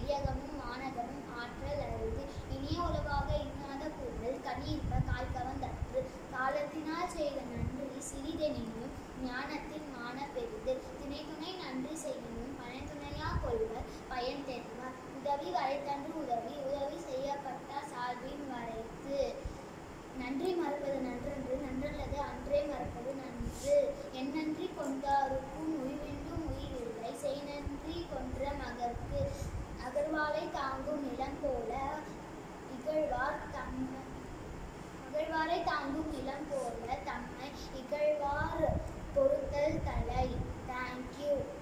வையகமும் மாநகமும் ஆற்றல் அரிது இனிய உலகாக இன்னாத கூடல் கனியிருப்ப காய் கவர்ந்தற்று காலத்தினால் செய்த நன்றி சிறிதெனினும் ஞானத்தின் மான பெரிது திணை துணை நன்றி செய்யணும் பனைத்துணையா கொள்வர் பயன் தெரிவார் உதவி வரைத்தன்று உதவி உதவி செய்யப்பட்ட சால்வின் வரைத்து நன்றி மறப்பது நன்றன்று நன்றல்லது அன்றே மறப்பது நன்று என் நன்றி கொண்டாருக்கும் உயிரின்றும் உயிரில்லை செய் நன்றி கொன்ற மகற்கு அகழ்வாளை தாங்கும் நிலம் போல இகழ்வார் தம்மை அகழ்வாரை தாங்கும் நிலம் போல தம்மை இகழ்வார் பொறுத்தல் தலை தேங்க்யூ